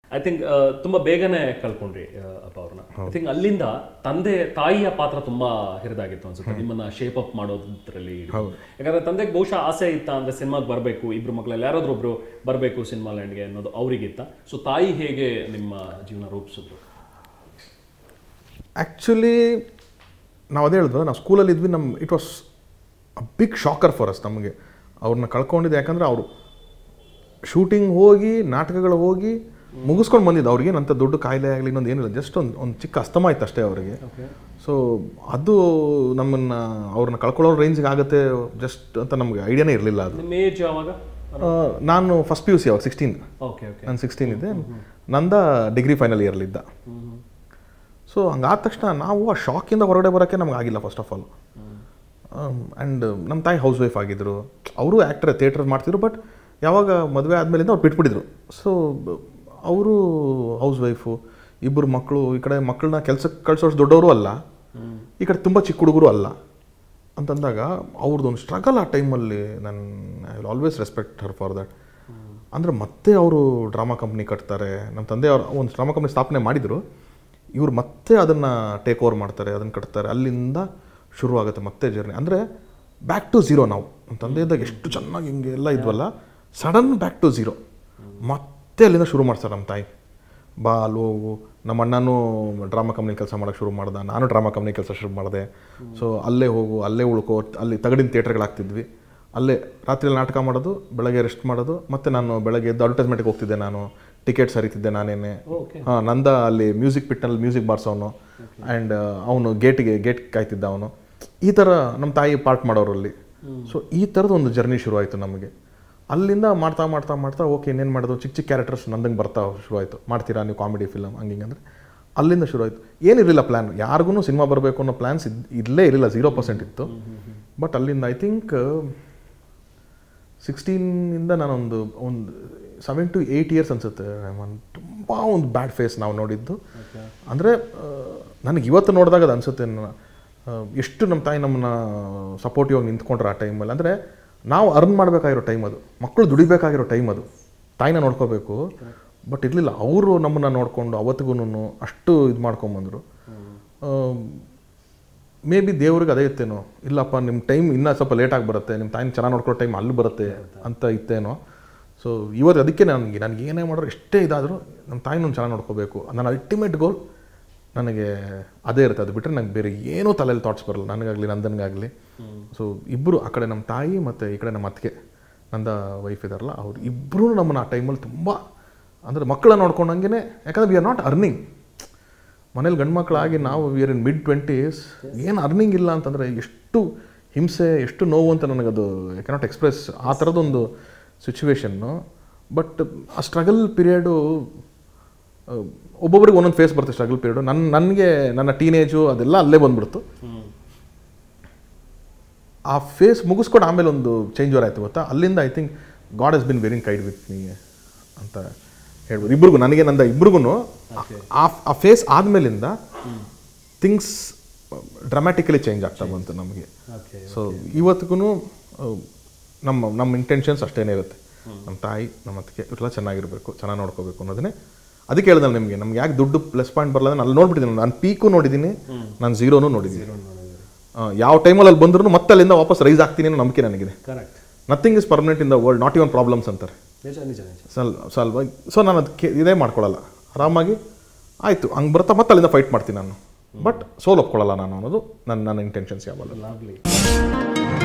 I think ತುಂಬಾ ಬೇಗನೆ ಕಳ್ಕೊಂಡ್ರಿ ಆ, ಅಪ್ಪ ಅವ್ರನ್ನ ಐ ಥಿಂಕ್ ಅಲ್ಲಿಂದ ತಂದೆ ತಾಯಿಯ ಪಾತ್ರ ತುಂಬಾ ಹಿರಿದಾಗಿತ್ತು ಅನ್ಸುತ್ತೆ ನಿಮ್ಮನ್ನ ಶೇಪ್ ಅಪ್ ಮಾಡೋದ್ರಲ್ಲಿ ಯಾಕಂದ್ರೆ ತಂದೆಗೆ ಬಹುಶಃ ಆಸೆ ಇತ್ತ ಅಂದ್ರೆ ಸಿನಿಮಾಗೆ ಬರಬೇಕು ಇಬ್ರು ಮಕ್ಕಳಲ್ಲಿ ಯಾರಾದ್ರೂ ಒಬ್ರು ಬರಬೇಕು ಸಿನಿಮಾ ಲ್ಯಾಂಡ್ಗೆ ಅನ್ನೋದು ಅವರಿಗಿತ್ತ ಸೊ ತಾಯಿ ಹೇಗೆ ನಿಮ್ಮ ಜೀವನ ರೂಪಿಸಿದ್ರು ಆ್ಯಕ್ಚುಲಿ ನಾವು ಅದೇ ಹೇಳಿದ್ವಲ್ಲ ನಾವು ಸ್ಕೂಲಲ್ಲಿ ಇದ್ವಿ ನಮ್ಮ it was a big shocker for us ನಮಗೆ ಅವ್ರನ್ನ ಕಳ್ಕೊಂಡಿದ್ದು ಯಾಕಂದರೆ ಅವರು ಶೂಟಿಂಗ್ ಹೋಗಿ ನಾಟಕಗಳು ಹೋಗಿ ಮುಗಿಸ್ಕೊಂಡು ಬಂದಿದ್ದು ಅವ್ರಿಗೆ ಅಂತ ದೊಡ್ಡ ಕಾಯಿಲೆ ಆಗಲಿ ಇನ್ನೊಂದು ಏನಿಲ್ಲ ಜಸ್ಟ್ ಒಂದು ಒಂದು ಚಿಕ್ಕ ಅಸ್ತಮ ಇತ್ತು ಅಷ್ಟೇ ಅವರಿಗೆ ಸೊ ಅದು ನಮ್ಮನ್ನು ಅವ್ರನ್ನ ಕಳ್ಕೊಳ್ಳೋ ರೇಂಜಿಗೆ ಆಗುತ್ತೆ ಜಸ್ಟ್ ಅಂತ ನಮಗೆ ಐಡಿಯಾನೇ ಇರಲಿಲ್ಲ ಅದು ನಿಮ್ಮ ಏಜ್ ಯಾವಾಗ ಆ, ನಾನು ಫಸ್ಟ್ ಪಿ ಯು ಸಿ ಅವಾಗ ಸಿಕ್ಸ್ಟೀನ್ ಓಕೆ ಓಕೆ ನಾನು ಸಿಕ್ಸ್ಟೀನ್ ಇದ್ದೆ ನಂದ ಡಿಗ್ರಿ ಫೈನಲ್ ಇಯರ್ಲಿದ್ದ ಸೊ ಹಂಗಾದ ತಕ್ಷಣ ನಾವು ಆ ಶಾಕಿಂದ ಹೊರಗಡೆ ಬರೋಕ್ಕೆ ನಮ್ಗೆ ಆಗಿಲ್ಲ ಫಸ್ಟ್ ಆಫ್ ಆಲ್ ಆ್ಯಂಡ್ ನಮ್ಮ ತಾಯಿ ಹೌಸ್ ವೈಫ್ ಆಗಿದ್ದರು ಅವರು ಆ್ಯಕ್ಟರ್ ಥಿಯೇಟರ್ ಮಾಡ್ತಿದ್ರು ಬಟ್ ಯಾವಾಗ ಮದುವೆ ಆದಮೇಲಿಂದ ಅವ್ರು ಬಿಟ್ಬಿಟ್ಟಿದ್ರು ಸೊ ಅವರು ಹೌಸ್ ವೈಫು ಇಬ್ಬರು ಮಕ್ಕಳು ಈ ಕಡೆ ಮಕ್ಕಳನ್ನ ಕೆಲಸಕ್ಕೆ ಕಳ್ಸೋಷ್ಟು ದೊಡ್ಡವರು ಅಲ್ಲ ಈ ಕಡೆ ತುಂಬ ಚಿಕ್ಕ ಹುಡುಗರು ಅಲ್ಲ ಅಂತಂದಾಗ ಅವ್ರದ್ದೊಂದು ಸ್ಟ್ರಗಲ್ ಆ ಟೈಮಲ್ಲಿ ನಾನು I will always respect her for that ಅಂದರೆ ಮತ್ತೆ ಅವರು ಡ್ರಾಮಾ ಕಂಪ್ನಿ ಕಟ್ತಾರೆ ನಮ್ಮ ತಂದೆ ಅವ್ರು ಒಂದು ಡ್ರಾಮಾ ಕಂಪ್ನಿ ಸ್ಥಾಪನೆ ಮಾಡಿದರು ಇವ್ರು ಮತ್ತೆ ಅದನ್ನು ಟೇಕ್ ಓವರ್ ಮಾಡ್ತಾರೆ ಅದನ್ನು ಕಟ್ತಾರೆ ಅಲ್ಲಿಂದ ಶುರು ಆಗುತ್ತೆ ಮತ್ತೆ ಜರ್ನಿ ಅಂದರೆ ಬ್ಯಾಕ್ ಟು ಝೀರೋ ನಾವು ನಮ್ಮ ತಂದೆ ಇದ್ದಾಗ ಎಷ್ಟು ಚೆನ್ನಾಗಿ ಹಿಂಗೆ ಎಲ್ಲ ಇದ್ವಲ್ಲ ಸಡನ್ ಬ್ಯಾಕ್ ಟು ಝೀರೋ ಮತ್ತೆ ಅಲ್ಲಿಂದ ಶುರು ಮಾಡ್ತಾರೆ ನಮ್ಮ ತಾಯಿ ಬಾ ಅಲ್ಲಿ ಹೋಗು ನಮ್ಮ ಅಣ್ಣನೂ ಡ್ರಾಮಾ ಕಂಪ್ನಿ ಕೆಲಸ ಮಾಡೋಕ್ಕೆ ಶುರು ಮಾಡ್ದೆ ನಾನು ಡ್ರಾಮಾ ಕಂಪ್ನಿ ಕೆಲಸ ಶುರು ಮಾಡಿದೆ ಸೊ ಅಲ್ಲೇ ಹೋಗು ಅಲ್ಲೇ ಉಳ್ಕೋ ಅಲ್ಲಿ ತಗಡಿನ ಥಿಯೇಟ್ರ್ಗಳಾಗ್ತಿದ್ವಿ ಅಲ್ಲೇ ರಾತ್ರಿ ನಾಟಕ ಮಾಡೋದು ಬೆಳಗ್ಗೆ ರೆಸ್ಟ್ ಮಾಡೋದು ಮತ್ತು ನಾನು ಬೆಳಗ್ಗೆ ಎದ್ದು ಅಡ್ವರ್ಟೈಸ್ಮೆಂಟ್ಗೆ ಹೋಗ್ತಿದ್ದೆ ನಾನು ಟಿಕೆಟ್ಸ್ ಹರಿತಿದ್ದೆ ನಾನೇನೆ ಹಾಂ ನಂದ ಅಲ್ಲಿ ಮ್ಯೂಸಿಕ್ ಪಿಟ್ನಲ್ಲಿ ಮ್ಯೂಸಿಕ್ ಬಾರಿಸೋನು ಆ್ಯಂಡ್ ಅವನು ಗೇಟಿಗೆ ಗೇಟ್ ಕಾಯ್ತಿದ್ದ ಅವನು ಈ ಥರ ನಮ್ಮ ತಾಯಿ ಪಾರ್ಟ್ ಮಾಡೋರಲ್ಲಿ ಸೊ ಈ ಥರದ ಒಂದು ಜರ್ನಿ ಶುರು ಆಯಿತು ನಮಗೆ ಅಲ್ಲಿಂದ ಮಾಡ್ತಾ ಮಾಡ್ತಾ ಮಾಡ್ತಾ ಓಕೆ ಇನ್ನೇನು ಮಾಡೋದು ಚಿಕ್ಕ ಚಿಕ್ಕ ಕ್ಯಾರೆಕ್ಟರ್ಸ್ ನಂದಂಗೆ ಬರ್ತಾ ಶುರುವಾಯಿತು ಮಾಡ್ತೀರಾ ನೀವು ಕಾಮಿಡಿ ಫಿಲಮ್ ಹಂಗೆ ಹಿಂಗೆ ಅಂದರೆ ಅಲ್ಲಿಂದ ಶುರು ಆಯಿತು ಏನಿರಲಿಲ್ಲ ಪ್ಲ್ಯಾನ್ ಯಾರಿಗೂ ಸಿನಿಮಾ ಬರಬೇಕು ಅನ್ನೋ ಪ್ಲ್ಯಾನ್ಸ್ ಇದ್ ಇಲ್ಲೇ ಇರಲಿಲ್ಲ ಝೀರೋ ಪರ್ಸೆಂಟ್ ಇತ್ತು ಬಟ್ ಅಲ್ಲಿಂದ ಐ ಥಿಂಕ್ ಸಿಕ್ಸ್ಟೀನಿಂದ ನಾನೊಂದು ಒಂದು ಸೆವೆನ್ ಟು ಏಯ್ಟ್ ಇಯರ್ಸ್ ಅನಿಸುತ್ತೆ ಒಂದು ತುಂಬ ಒಂದು ಬ್ಯಾಡ್ ಫೇಸ್ ನಾವು ನೋಡಿದ್ದು ಅಂದರೆ ನನಗೆ ಇವತ್ತು ನೋಡಿದಾಗ ಅದು ಅನಿಸುತ್ತೆ ಎಷ್ಟು ನಮ್ಮ ತಾಯಿ ನಮ್ಮನ್ನ ಸಪೋರ್ಟಿವ್ ಆಗಿ ನಿಂತ್ಕೊಂಡ್ರೆ ಆ ಟೈಮಲ್ಲಿ ಅಂದರೆ ನಾವು ಅರ್ನ್ ಮಾಡಬೇಕಾಗಿರೋ ಟೈಮ್ ಅದು ಮಕ್ಕಳು ದುಡಿಬೇಕಾಗಿರೋ ಟೈಮ್ ಅದು ತಾಯಿನ ನೋಡ್ಕೋಬೇಕು ಬಟ್ ಇರಲಿಲ್ಲ ಅವರು ನಮ್ಮನ್ನು ನೋಡಿಕೊಂಡು ಅವತ್ತಿಗೂ ಅಷ್ಟು ಇದು ಮಾಡ್ಕೊಂಬಂದರು ಮೇ ಬಿ ದೇವ್ರಿಗೆ ಅದೇ ಇತ್ತೇನೋ ಇಲ್ಲಪ್ಪ ನಿಮ್ಮ ಟೈಮ್ ಇನ್ನೂ ಸ್ವಲ್ಪ ಲೇಟಾಗಿ ಬರುತ್ತೆ ನಿಮ್ಮ ತಾಯಿನ ಚೆನ್ನಾಗಿ ನೋಡ್ಕೊಳ್ಳೋ ಟೈಮ್ ಅಲ್ಲಿ ಬರುತ್ತೆ ಅಂತ ಇತ್ತೇನೋ ಸೊ ಇವತ್ತು ಅದಕ್ಕೆ ನನಗೆ ನನಗೆ ಏನೇ ಮಾಡೋರು ಎಷ್ಟೇ ಇದಾದರೂ ನಮ್ಮ ತಾಯಿನ ಚೆನ್ನಾಗಿ ನೋಡ್ಕೋಬೇಕು ನನ್ನ ಅಲ್ಟಿಮೇಟ್ ಗೋಲ್ ನನಗೆ ಅದೇ ಇರುತ್ತೆ ಅದು ಬಿಟ್ಟರೆ ನಂಗೆ ಬೇರೆ ಏನೂ ತಲೆಯಲ್ಲಿ ಥಾಟ್ಸ್ ಬರಲ್ಲ ನನಗಾಗಲಿ ನಂದನಿಗಾಗಲಿ ಸೊ ಇಬ್ಬರು ಆ ಕಡೆ ನಮ್ಮ ತಾಯಿ ಮತ್ತು ಈ ಕಡೆ ನಮ್ಮ ಅತ್ತಿಗೆ ನಂದ ವೈಫ್ ಇದಾರಲ್ಲ ಅವ್ರು ಇಬ್ಬರೂ ನಮ್ಮನ್ನು ಆ ಟೈಮಲ್ಲಿ ತುಂಬ ಅಂದರೆ ಮಕ್ಕಳನ್ನ ನೋಡ್ಕೊಂಡಂಗೆ ಯಾಕಂದ್ರೆ ವಿ ಆರ್ ನಾಟ್ ಅರ್ನಿಂಗ್ ಮನೇಲಿ ಗಂಡು ಮಕ್ಕಳಾಗಿ ನಾವು we are in mid twenties ಏನು ಅರ್ನಿಂಗ್ ಇಲ್ಲ ಅಂತಂದರೆ ಎಷ್ಟು ಹಿಂಸೆ ಎಷ್ಟು ನೋವು ಅಂತ ನನಗದು ಐ ಕೆನಾಟ್ ಎಕ್ಸ್ಪ್ರೆಸ್ ಆ ಥರದೊಂದು ಸಿಚುವೇಶನ್ನು ಬಟ್ ಆ ಸ್ಟ್ರಗಲ್ ಪೀರಿಯಡು ಒಬ್ಬೊಬ್ರಿಗೆ ಒಂದೊಂದು ಫೇಸ್ ಬರುತ್ತೆ ಸ್ಟ್ರಗಲ್ ಪೀರಿಯಡು ನನ್ನ ನನಗೆ ನನ್ನ ಟೀನೇಜು ಅದೆಲ್ಲ ಅಲ್ಲೇ ಬಂದ್ಬಿಡ್ತು ಆ ಫೇಸ್ ಮುಗಿಸ್ಕೊಂಡು ಆಮೇಲೆ ಒಂದು ಚೇಂಜ್ ಓವರ್ ಆಯಿತು ಗೊತ್ತಾ ಅಲ್ಲಿಂದ I think God has been very kind with me ಅಂತ ಹೇಳ್ಬೋದು ಇಬ್ರಿಗೂ ನನಗೆ ನಂದ ಇಬ್ರಿಗೂ ಆ ಆ ಫೇಸ್ ಆದಮೇಲಿಂದ ಥಿಂಗ್ಸ್ ಡ್ರಾಮ್ಯಾಟಿಕಲಿ ಚೇಂಜ್ ಆಗ್ತಾ ಬಂತು ನಮಗೆ ಓಕೆ ಸೊ ಇವತ್ತಿಗೂ ನಮ್ಮ ನಮ್ಮ ಇಂಟೆನ್ಷನ್ಸ್ ಅಷ್ಟೇನೇ ಇರುತ್ತೆ ನಮ್ಮ ತಾಯಿ ನಮ್ಮ ಅತ್ತಿಗೆ ಇವರೆಲ್ಲ ಚೆನ್ನಾಗಿರಬೇಕು ಚೆನ್ನಾಗಿ ನೋಡ್ಕೋಬೇಕು ಅನ್ನೋದನ್ನೇ ಅದಕ್ಕೆ ಹೇಳಿದೆ ನಿಮಗೆ ನಮ್ಗೆ ಯಾಕೆ ದುಡ್ಡು ಪ್ಲಸ್ ಪಾಯಿಂಟ್ ಬರಲ್ಲ ನಾನು ಅಲ್ಲಿ ನೋಡ್ಬಿಟ್ಟಿದ್ದೀನಿ ನಾನು ಪೀಕು ನೋಡಿದ್ದೀನಿ ನಾನು ಝೀರೋನು ನೋಡಿದ್ದೀನಿ ಆ, ಯಾವ ಟೈಮಲ್ಲಿ ಅಲ್ಲಿ ಬಂದ್ರೂ ಮತ್ತೆ ಅಲ್ಲಿಂದ ವಾಪಸ್ ರೈಸ್ ಆಗ್ತೀನಿ ಅನ್ನೋ ನಂಬಿಕೆ ನನಗಿದೆ correct nothing is permanent in the world not even problems ಅಂತಾರೆ ನಿಜ ನಿಜ ನಿಜ ಸಲ್ ಸ್ವಲ್ಪ ಸೊ ನಾನು ಅದಕ್ಕೆ ಇದೇ ಮಾಡ್ಕೊಳ್ಳಲ್ಲ ಆರಾಮಾಗಿ ಆಯಿತು ಹಂಗೆ ಬರ್ತಾ ಮತ್ತೆ ಅಲ್ಲಿಂದ ಫೈಟ್ ಮಾಡ್ತೀನಿ ನಾನು ಬಟ್ ಸೋಲ್ ಒಪ್ಕೊಳ್ಳಲ್ಲ ನಾನು ಅನ್ನೋದು ನನ್ನ ನನ್ನ ಇಂಟೆನ್ಷನ್ಸ್ ಯಾವಾಗ ಲಾವ್ಲಿ